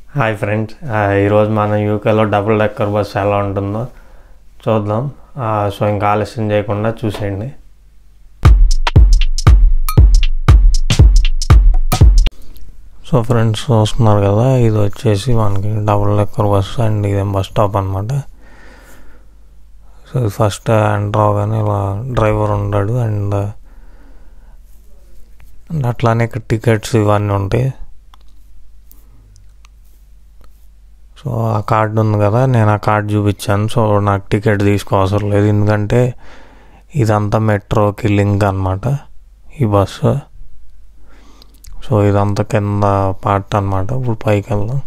hi friends ఈరోజు మన యూకేలో డబుల్ డెక్కర్ బస్ ఎలా ఉంటుందో చూద్దాం ఆ, సో ఇంకా ఆలస్యం చేయకుండా చూసేయండి సో ఫ్రెండ్స్ చూస్తున్నారు కదా ఇది వచ్చేసి మనకి డబుల్ డెక్కర్ బస్ అండ్ ఇదేం బస్ స్టాప్ అనమాట సో ఇది ఫస్ట్ ఎంటర్ అవగానే ఇలా డ్రైవర్ ఉంటాడు అండ్ అండ్ అట్లానే ఇక్కడ టికెట్స్ ఇవన్నీ ఉంటాయి సో ఆ కార్డు ఉంది కదా నేను ఆ కార్డు చూపించాను సో నాకు టికెట్ తీసుకోవసరం లేదు ఎందుకంటే ఇదంతా మెట్రోకి లింక్ అనమాట ఈ బస్సు సో ఇదంతా కింద పార్ట్ అనమాట ఇప్పుడు పైకి వెళ్దాం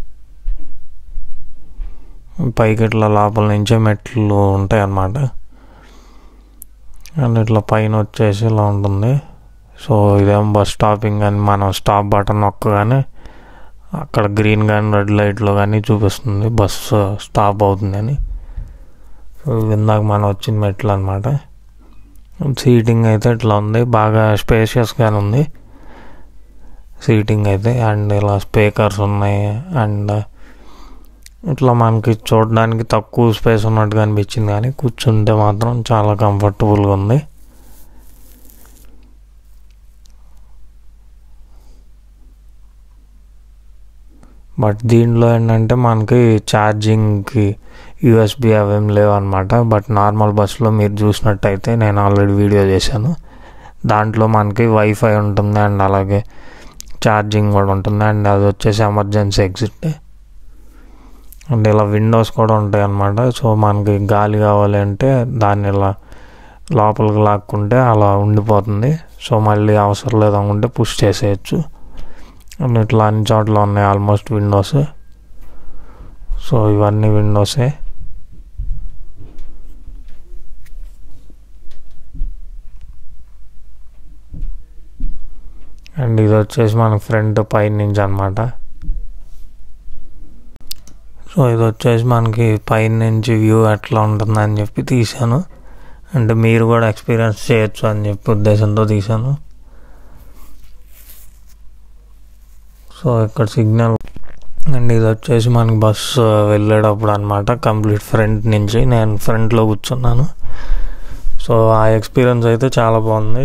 పైకి ఇట్లా లోపల నుంచే మెట్లు ఉంటాయి అన్నమాట అండ్ ఇట్లా పైన వచ్చేసి ఇలా ఉంటుంది సో ఇదేం బస్ స్టాపింగ్ అని మనం స్టాప్ బటన్ నొక్కగానే అక్కడ గ్రీన్ కానీ రెడ్ లైట్లో కానీ చూపిస్తుంది బస్సు స్టాప్ అవుతుందని సో ఇవి ఇందాక మనం వచ్చిన మెట్లు అనమాట సీటింగ్ అయితే ఇట్లా ఉంది బాగా స్పేషియస్గానే ఉంది సీటింగ్ అయితే అండ్ ఇలా స్పీకర్స్ ఉన్నాయి అండ్ ఇట్లా మనకి చూడడానికి తక్కువ స్పేస్ ఉన్నట్టుగా అనిపించింది కానీ కూర్చుంటే మాత్రం చాలా కంఫర్టబుల్గా ఉంది బట్ దీంట్లో ఏంటంటే మనకి ఛార్జింగ్కి యూఎస్బి అవేం లేవు అనమాట బట్ నార్మల్ బస్సులో మీరు చూసినట్టయితే నేను ఆల్రెడీ వీడియో చేశాను దాంట్లో మనకి వైఫై ఉంటుంది అండ్ అలాగే ఛార్జింగ్ కూడా ఉంటుంది అండ్ అది వచ్చేసి ఎమర్జెన్సీ ఎగ్జిట్ అండ్ ఇలా విండోస్ కూడా ఉంటాయి అన్నమాట సో మనకి గాలి కావాలి అంటే దాన్ని ఇలా లోపలికి లాక్కుంటే అలా ఉండిపోతుంది సో మళ్ళీ అవసరం లేదు అనుకుంటే పుష్ చేసేయచ్చు అండ్ ఇట్లా అన్ని చోట్ల ఉన్నాయి ఆల్మోస్ట్ విండోస్ సో ఇవన్నీ విండోసే అండ్ ఇది వచ్చేసి మనకి ఫ్రంట్ పైన నుంచి అనమాట సో ఇది వచ్చేసి మనకి పైన నుంచి వ్యూ ఎట్లా ఉంటుందని చెప్పి తీశాను అంటే మీరు కూడా ఎక్స్పీరియన్స్ చేయొచ్చు అని చెప్పి ఉద్దేశంతో తీశాను సో ఇక్కడ సిగ్నల్ అండ్ ఇది వచ్చేసి మనకి బస్సు వెళ్ళేటప్పుడు అనమాట కంప్లీట్ ఫ్రంట్ నుంచి నేను ఫ్రంట్లో కూర్చున్నాను సో ఆ ఎక్స్పీరియన్స్ అయితే చాలా బాగుంది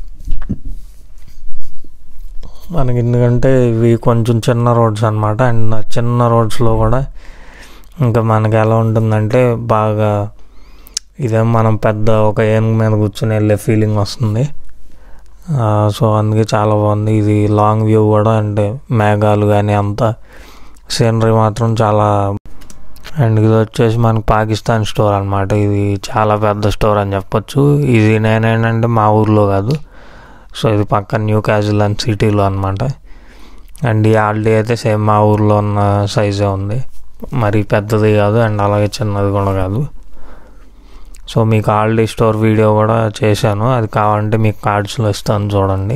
మనకి ఎందుకంటే ఇవి కొంచెం చిన్న రోడ్స్ అనమాట అండ్ చిన్న రోడ్స్లో కూడా ఇంకా మనకి ఎలా ఉంటుందంటే బాగా ఇదేం మనం పెద్ద ఒక ఏనుగు మీద కూర్చొని వెళ్ళే ఫీలింగ్ వస్తుంది ఆ, సో అందుకే చాలా బాగుంది ఇది లాంగ్ వ్యూ కూడా అంటే మేఘాలు కానీ అంతా సీనరీ మాత్రం చాలా అండ్ ఇది వచ్చేసి మనకి పాకిస్తాన్ స్టోర్ అనమాట ఇది చాలా పెద్ద స్టోర్ అని చెప్పొచ్చు ఇది నేనేంటంటే మా ఊర్లో కాదు సో ఇది పక్కన న్యూ క్యాజిల్ అండ్ సిటీలో అనమాట అండ్ ఈ ఆల్డీ అయితే సేమ్ మా ఊర్లో ఉన్న సైజే ఉంది మరి పెద్దది కాదు అండ్ అలాగే చిన్నది కూడా కాదు సో మీకు ఆల్డీ స్టోర్ వీడియో కూడా చేశాను అది కావాలంటే మీకు కార్డ్స్లో ఇస్తాను చూడండి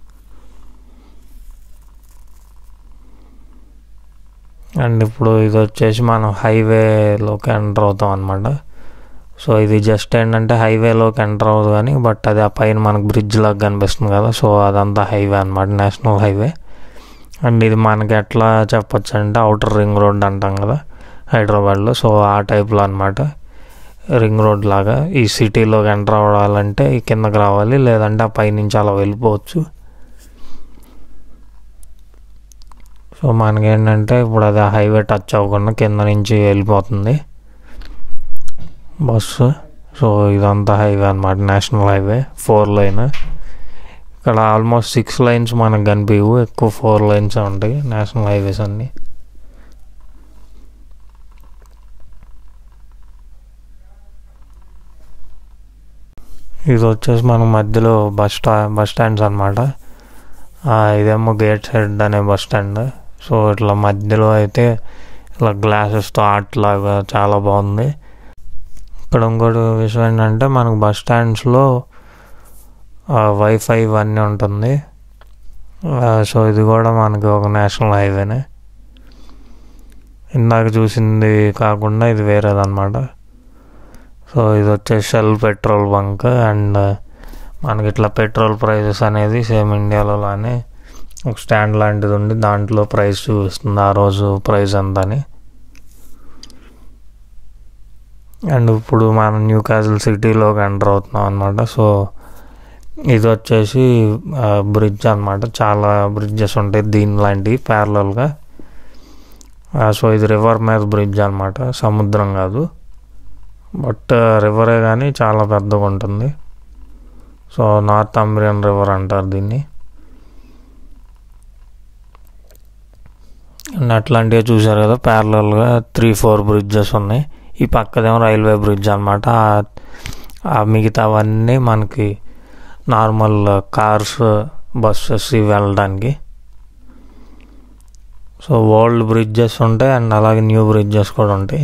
అండ్ ఇప్పుడు ఇది వచ్చేసి మనం హైవేలోకి ఎంటర్ అవుతాం అనమాట సో ఇది జస్ట్ ఏంటంటే హైవేలోకి ఎంటర్ అవ్వదు కానీ బట్ అది ఆ పైన మనకు బ్రిడ్జ్ లాగా కనిపిస్తుంది కదా సో అదంతా హైవే అనమాట నేషనల్ హైవే అండ్ ఇది మనకి ఎట్లా చెప్పొచ్చు అంటే అవుటర్ రింగ్ రోడ్ అంటాం కదా హైదరాబాద్లో సో ఆ టైప్లో అనమాట రింగ్ రోడ్ లాగా ఈ సిటీలోకి ఎంటర్ అవ్వాలంటే ఈ కిందకి రావాలి లేదంటే ఆ పైనుంచి అలా వెళ్ళిపోవచ్చు సో మనకేంటంటే ఇప్పుడు అది ఆ హైవే టచ్ అవ్వకుండా కింద నుంచి వెళ్ళిపోతుంది బస్సు సో ఇదంతా హైవే అనమాట నేషనల్ హైవే ఫోర్ లైన్ ఇక్కడ ఆల్మోస్ట్ సిక్స్ లైన్స్ మనకు కనిపించవు ఎక్కువ ఫోర్ లైన్స్ ఉంటాయి నేషనల్ హైవేస్ అన్నీ ఇది వచ్చేసి మనం మధ్యలో బస్ స్టా బస్ స్టాండ్స్ అనమాట ఇదేమో గేట్ సైడ్ అనే బస్ స్టాండ్ సో ఇట్లా మధ్యలో అయితే ఇలా గ్లాసెస్తో ఆర్ట్ లాగా చాలా బాగుంది ఇక్కడ ఇంకోటి విషయం ఏంటంటే మనకు బస్ స్టాండ్స్లో వైఫై ఇవన్నీ ఉంటుంది ఆ, సో ఇది కూడా మనకి ఒక నేషనల్ హైవేనే ఇందాక చూసింది కాకుండా ఇది వేరేదన్నమాట సో ఇది వచ్చేసి షెల్ పెట్రోల్ బంక్ అండ్ మనకి ఇట్లా పెట్రోల్ ప్రైజెస్ అనేది సేమ్ ఇండియాలో లానే ఒక స్టాండ్ లాంటిది ఉండి దాంట్లో ప్రైస్ చూపిస్తుంది ఆ రోజు ప్రైస్ ఎంత అని అండ్ ఇప్పుడు మనం న్యూ క్యాజిల్ సిటీలోకి ఎంటర్ అవుతున్నాం అనమాట సో ఇది వచ్చేసి బ్రిడ్జ్ అనమాట చాలా బ్రిడ్జెస్ ఉంటాయి దీని లాంటివి ప్యారలల్గా సో ఇది రివర్ మీద బ్రిడ్జ్ అనమాట సముద్రం కాదు బట్ రివరే కానీ చాలా పెద్దగా ఉంటుంది సో నార్త్ అంబ్రియన్ రివర్ అంటారు దీన్ని అండ్ అట్లాంటివి చూసారు కదా ప్యారలల్గా త్రీ ఫోర్ బ్రిడ్జెస్ ఉన్నాయి ఈ పక్కదేమో రైల్వే బ్రిడ్జ్ అనమాట ఆ మిగతావన్నీ మనకి నార్మల్ కార్స్ బస్సెస్ ఇవి వెళ్ళడానికి సో ఓల్డ్ బ్రిడ్జెస్ ఉంటాయి అండ్ అలాగే న్యూ బ్రిడ్జెస్ కూడా ఉంటాయి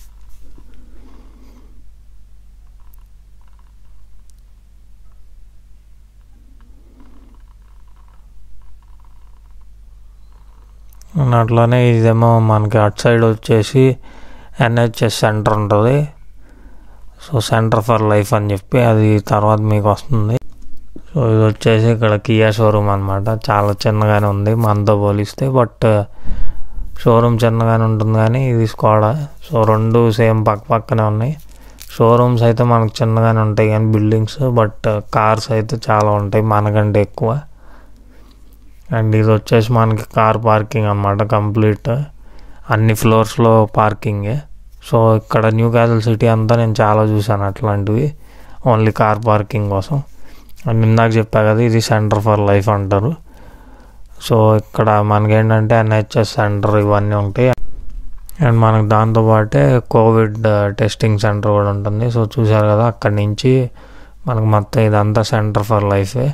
అట్లానే ఇదేమో మనకి అటు సైడ్ వచ్చేసి ఎన్హెచ్ఎస్ సెంటర్ ఉంటుంది సో సెంటర్ ఫర్ లైఫ్ అని చెప్పి అది తర్వాత మీకు వస్తుంది సో ఇది వచ్చేసి ఇక్కడ కియా షోరూమ్ అనమాట చాలా చిన్నగానే ఉంది మనతో పోలిస్తే బట్ షోరూమ్ చిన్నగానే ఉంటుంది కానీ ఇది స్కోడా సో రెండు సేమ్ పక్క పక్కనే ఉన్నాయి షోరూమ్స్ అయితే మనకు చిన్నగానే ఉంటాయి కానీ బిల్డింగ్స్ బట్ కార్స్ అయితే చాలా ఉంటాయి మనకంటే ఎక్కువ అండ్ ఇది వచ్చేసి మనకి కార్ పార్కింగ్ అనమాట కంప్లీట్ అన్ని ఫ్లోర్స్లో పార్కింగే సో ఇక్కడ న్యూ క్యాజల్ సిటీ అంతా నేను చాలా చూశాను అట్లాంటివి ఓన్లీ కార్ పార్కింగ్ కోసం అండ్ ఇందాక చెప్పా కదా ఇది సెంటర్ ఫర్ లైఫ్ అంటారు సో ఇక్కడ మనకేంటంటే ఎన్హెచ్ఎస్ సెంటర్ ఇవన్నీ ఉంటాయి అండ్ మనకు దాంతోపాటే కోవిడ్ టెస్టింగ్ సెంటర్ కూడా ఉంటుంది సో చూసారు కదా అక్కడి నుంచి మనకు మొత్తం ఇదంతా సెంటర్ ఫర్ లైఫే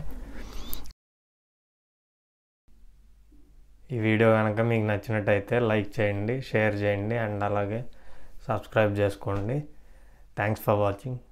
ఈ వీడియో కనుక మీకు నచ్చినట్టయితే లైక్ చేయండి షేర్ చేయండి అండ్ అలాగే సబ్స్క్రైబ్ చేసుకోండి థ్యాంక్స్ ఫర్ వాచింగ్